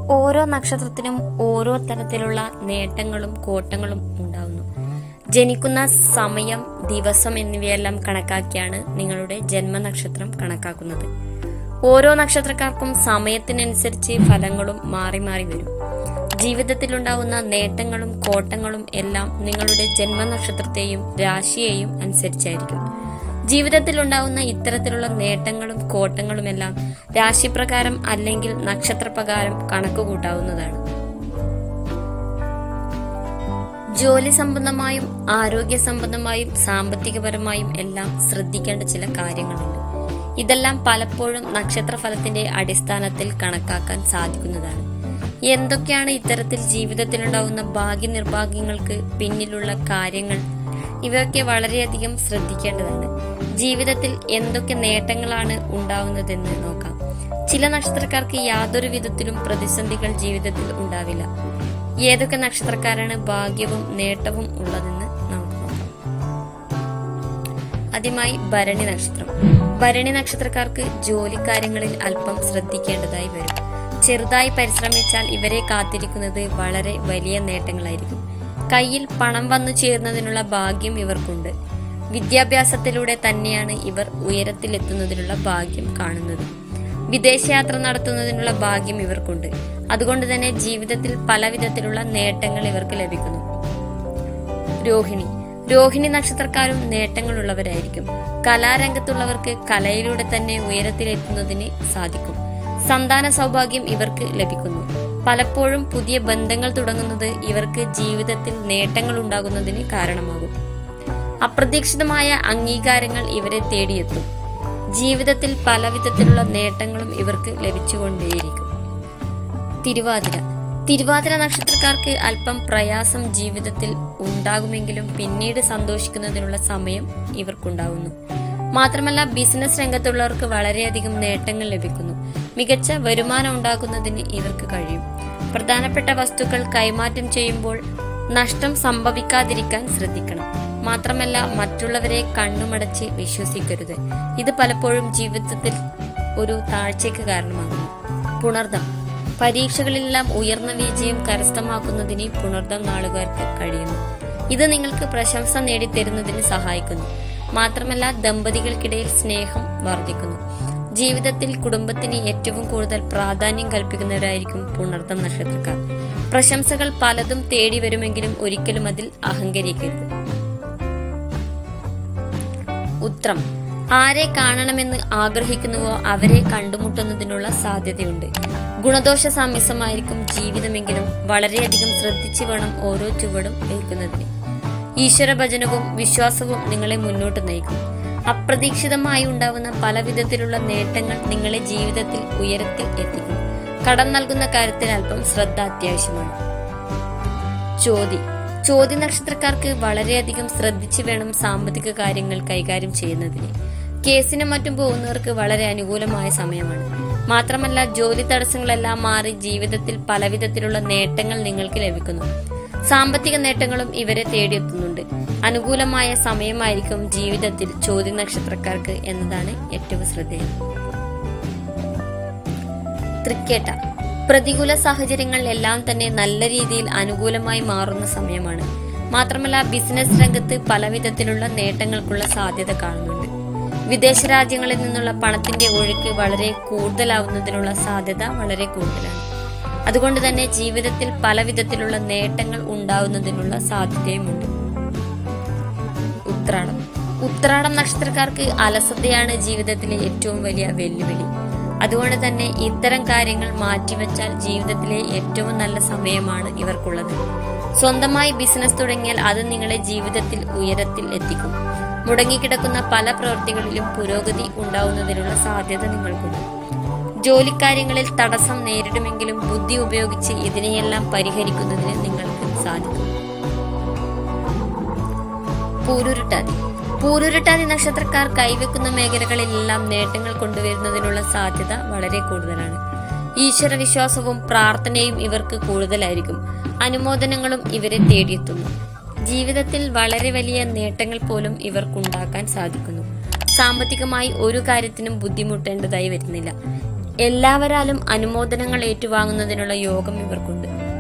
ഓരോ നക്ഷത്രത്തിനും ഓരോ തരത്തിലുള്ള നേട്ടങ്ങളും കോട്ടങ്ങളും ഉണ്ടാവുന്നു ജനിക്കുന്ന സമയം ദിവസം എന്നിവയെല്ലാം കണക്കാക്കിയാണ് നിങ്ങളുടെ ജന്മനക്ഷത്രം കണക്കാക്കുന്നത് ഓരോ നക്ഷത്രക്കാർക്കും സമയത്തിനനുസരിച്ച് ഫലങ്ങളും മാറി മാറി വരും ജീവിതത്തിലുണ്ടാവുന്ന നേട്ടങ്ങളും കോട്ടങ്ങളും എല്ലാം നിങ്ങളുടെ ജന്മനക്ഷത്രത്തെയും രാശിയെയും അനുസരിച്ചായിരിക്കും ജീവിതത്തിൽ ഉണ്ടാവുന്ന ഇത്തരത്തിലുള്ള നേട്ടങ്ങളും കോട്ടങ്ങളുമെല്ലാം രാശിപ്രകാരം അല്ലെങ്കിൽ നക്ഷത്രപ്രകാരം കണക്കുകൂട്ടാവുന്നതാണ് ജോലി സംബന്ധമായും ആരോഗ്യ സംബന്ധമായും സാമ്പത്തികപരമായും എല്ലാം ശ്രദ്ധിക്കേണ്ട ചില കാര്യങ്ങളുണ്ട് ഇതെല്ലാം പലപ്പോഴും നക്ഷത്രഫലത്തിന്റെ അടിസ്ഥാനത്തിൽ കണക്കാക്കാൻ സാധിക്കുന്നതാണ് എന്തൊക്കെയാണ് ഇത്തരത്തിൽ ജീവിതത്തിലുണ്ടാവുന്ന ഭാഗ്യനിർഭാഗ്യങ്ങൾക്ക് പിന്നിലുള്ള കാര്യങ്ങൾ ഇവയൊക്കെ വളരെയധികം ശ്രദ്ധിക്കേണ്ടതാണ് ജീവിതത്തിൽ എന്തൊക്കെ നേട്ടങ്ങളാണ് ഉണ്ടാവുന്നതെന്ന് നോക്കാം ചില നക്ഷത്രക്കാർക്ക് യാതൊരു വിധത്തിലും പ്രതിസന്ധികൾ ജീവിതത്തിൽ ഉണ്ടാവില്ല ഏതൊക്കെ നക്ഷത്രക്കാരാണ് ഭാഗ്യവും നേട്ടവും ഉള്ളതെന്ന് നമുക്ക് നോക്കാം ആദ്യമായി ഭരണി നക്ഷത്രം ഭരണി നക്ഷത്രക്കാർക്ക് ജോലിക്കാര്യങ്ങളിൽ അല്പം ശ്രദ്ധിക്കേണ്ടതായി വരും ചെറുതായി പരിശ്രമിച്ചാൽ ഇവരെ കാത്തിരിക്കുന്നത് വളരെ വലിയ നേട്ടങ്ങളായിരിക്കും കയ്യിൽ പണം വന്നു ചേരുന്നതിനുള്ള ഭാഗ്യം ഇവർക്കുണ്ട് വിദ്യാഭ്യാസത്തിലൂടെ തന്നെയാണ് ഇവർ ഉയരത്തിലെത്തുന്നതിനുള്ള ഭാഗ്യം കാണുന്നത് വിദേശയാത്ര നടത്തുന്നതിനുള്ള ഭാഗ്യം ഇവർക്കുണ്ട് അതുകൊണ്ട് തന്നെ ജീവിതത്തിൽ പലവിധത്തിലുള്ള നേട്ടങ്ങൾ ഇവർക്ക് ലഭിക്കുന്നു രോഹിണി രോഹിണി നക്ഷത്രക്കാരും നേട്ടങ്ങളുള്ളവരായിരിക്കും കലാരംഗത്തുള്ളവർക്ക് കലയിലൂടെ തന്നെ ഉയരത്തിലെത്തുന്നതിന് സാധിക്കും സന്താന സൗഭാഗ്യം ഇവർക്ക് ലഭിക്കുന്നു പലപ്പോഴും പുതിയ ബന്ധങ്ങൾ തുടങ്ങുന്നത് ഇവർക്ക് ജീവിതത്തിൽ നേട്ടങ്ങൾ ഉണ്ടാകുന്നതിന് കാരണമാകും അപ്രതീക്ഷിതമായ അംഗീകാരങ്ങൾ ഇവരെ തേടിയെത്തും ജീവിതത്തിൽ പലവിധത്തിലുള്ള നേട്ടങ്ങളും ഇവർക്ക് ലഭിച്ചുകൊണ്ടേയിരിക്കും തിരുവാതിര തിരുവാതിര നക്ഷത്രക്കാർക്ക് അല്പം പ്രയാസം ജീവിതത്തിൽ ഉണ്ടാകുമെങ്കിലും പിന്നീട് സന്തോഷിക്കുന്നതിനുള്ള സമയം ഇവർക്കുണ്ടാവുന്നു മാത്രമല്ല ബിസിനസ് രംഗത്തുള്ളവർക്ക് വളരെയധികം നേട്ടങ്ങൾ ലഭിക്കുന്നു മികച്ച വരുമാനം ഉണ്ടാക്കുന്നതിന് ഇവർക്ക് കഴിയും പ്രധാനപ്പെട്ട വസ്തുക്കൾ കൈമാറ്റം ചെയ്യുമ്പോൾ നഷ്ടം സംഭവിക്കാതിരിക്കാൻ ശ്രദ്ധിക്കണം മാത്രമല്ല മറ്റുള്ളവരെ കണ്ണുമടച്ച് വിശ്വസിക്കരുത് ഇത് പലപ്പോഴും ജീവിതത്തിൽ ഒരു താഴ്ചയ്ക്ക് കാരണമാകുന്നു പുണർദം പരീക്ഷകളിലെല്ലാം ഉയർന്ന വിജയം കരസ്ഥമാക്കുന്നതിന് പുണർദം നാളുകാർക്ക് കഴിയുന്നു ഇത് നിങ്ങൾക്ക് പ്രശംസ നേടിത്തരുന്നതിന് സഹായിക്കുന്നു മാത്രമല്ല ദമ്പതികൾക്കിടയിൽ സ്നേഹം വർദ്ധിക്കുന്നു ജീവിതത്തിൽ കുടുംബത്തിന് ഏറ്റവും കൂടുതൽ പ്രാധാന്യം കൽപ്പിക്കുന്നവരായിരിക്കും പുണർദം നക്ഷത്രക്കാർ പ്രശംസകൾ പലതും തേടി വരുമെങ്കിലും ഒരിക്കലും അതിൽ അഹങ്കരിക്കരുത് ഉത്രം ആരെ കാണണമെന്ന് ആഗ്രഹിക്കുന്നുവോ അവരെ കണ്ടുമുട്ടുന്നതിനുള്ള സാധ്യതയുണ്ട് ഗുണദോഷ സാമ്യസമായിരിക്കും ജീവിതമെങ്കിലും വളരെയധികം ശ്രദ്ധിച്ചു വേണം ഓരോ ചുവടും വയ്ക്കുന്നതിന് ഈശ്വരഭജനവും വിശ്വാസവും നിങ്ങളെ മുന്നോട്ട് നയിക്കും അപ്രതീക്ഷിതമായി ഉണ്ടാവുന്ന പല വിധത്തിലുള്ള നേട്ടങ്ങൾ നിങ്ങളെ ജീവിതത്തിൽ ഉയരത്തിൽ എത്തിക്കും കടം നൽകുന്ന കാര്യത്തിൽ അല്പം ശ്രദ്ധ അത്യാവശ്യമാണ് ചോതി ചോതി നക്ഷത്രക്കാർക്ക് വളരെയധികം ശ്രദ്ധിച്ചു വേണം സാമ്പത്തിക കാര്യങ്ങൾ കൈകാര്യം ചെയ്യുന്നതിന് കേസിനും മറ്റും പോകുന്നവർക്ക് വളരെ അനുകൂലമായ സമയമാണ് മാത്രമല്ല ജോലി തടസ്സങ്ങളെല്ലാം മാറി ജീവിതത്തിൽ പലവിധത്തിലുള്ള നേട്ടങ്ങൾ നിങ്ങൾക്ക് ലഭിക്കുന്നു സാമ്പത്തിക നേട്ടങ്ങളും ഇവരെ തേടിയെത്തുന്നുണ്ട് അനുകൂലമായ സമയമായിരിക്കും ജീവിതത്തിൽ ചോദ്യ നക്ഷത്രക്കാർക്ക് എന്നതാണ് ഏറ്റവും ശ്രദ്ധേയം തൃക്കേട്ട പ്രതികൂല സാഹചര്യങ്ങൾ എല്ലാം തന്നെ നല്ല രീതിയിൽ അനുകൂലമായി മാറുന്ന സമയമാണ് മാത്രമല്ല ബിസിനസ് രംഗത്ത് പലവിധത്തിലുള്ള നേട്ടങ്ങൾക്കുള്ള സാധ്യത കാണുന്നുണ്ട് വിദേശ രാജ്യങ്ങളിൽ നിന്നുള്ള പണത്തിന്റെ ഒഴുക്ക് വളരെ കൂടുതലാവുന്നതിനുള്ള സാധ്യത വളരെ കൂടുതലാണ് അതുകൊണ്ട് തന്നെ ജീവിതത്തിൽ പലവിധത്തിലുള്ള നേട്ടങ്ങൾ ഉണ്ടാവുന്നതിനുള്ള സാധ്യതയുമുണ്ട് ഉത്രാടം ഉത്രാടം നക്ഷത്രക്കാർക്ക് അലസതയാണ് ജീവിതത്തിലെ ഏറ്റവും വലിയ വെല്ലുവിളി അതുകൊണ്ട് തന്നെ ഇത്തരം കാര്യങ്ങൾ മാറ്റിവെച്ചാൽ ജീവിതത്തിലെ ഏറ്റവും നല്ല സമയമാണ് ഇവർക്കുള്ളത് സ്വന്തമായി ബിസിനസ് തുടങ്ങിയാൽ അത് നിങ്ങളെ ജീവിതത്തിൽ ഉയരത്തിൽ എത്തിക്കും മുടങ്ങിക്കിടക്കുന്ന പല പ്രവൃത്തികളിലും പുരോഗതി ഉണ്ടാവുന്നതിനുള്ള സാധ്യത നിങ്ങൾക്കുണ്ട് ജോലിക്കാര്യങ്ങളിൽ തടസ്സം നേരിടുമെങ്കിലും ബുദ്ധി ഉപയോഗിച്ച് ഇതിനെയെല്ലാം പരിഹരിക്കുന്നതിന് നിങ്ങൾക്ക് സാധിക്കും പൂരുരുട്ടാതി പൂരുരുട്ടാതി നക്ഷത്രക്കാർ കൈവെക്കുന്ന മേഖലകളിലെല്ലാം നേട്ടങ്ങൾ കൊണ്ടുവരുന്നതിനുള്ള സാധ്യത വളരെ കൂടുതലാണ് ഈശ്വര വിശ്വാസവും പ്രാർത്ഥനയും ഇവർക്ക് കൂടുതലായിരിക്കും അനുമോദനങ്ങളും ഇവരെ തേടിയെത്തുന്നു ജീവിതത്തിൽ വളരെ വലിയ നേട്ടങ്ങൾ പോലും ഇവർക്കുണ്ടാക്കാൻ സാധിക്കുന്നു സാമ്പത്തികമായി ഒരു കാര്യത്തിനും ബുദ്ധിമുട്ടേണ്ടതായി വരുന്നില്ല എല്ലാവരാലും അനുമോദനങ്ങൾ ഏറ്റുവാങ്ങുന്നതിനുള്ള യോഗം ഇവർക്കുണ്ട്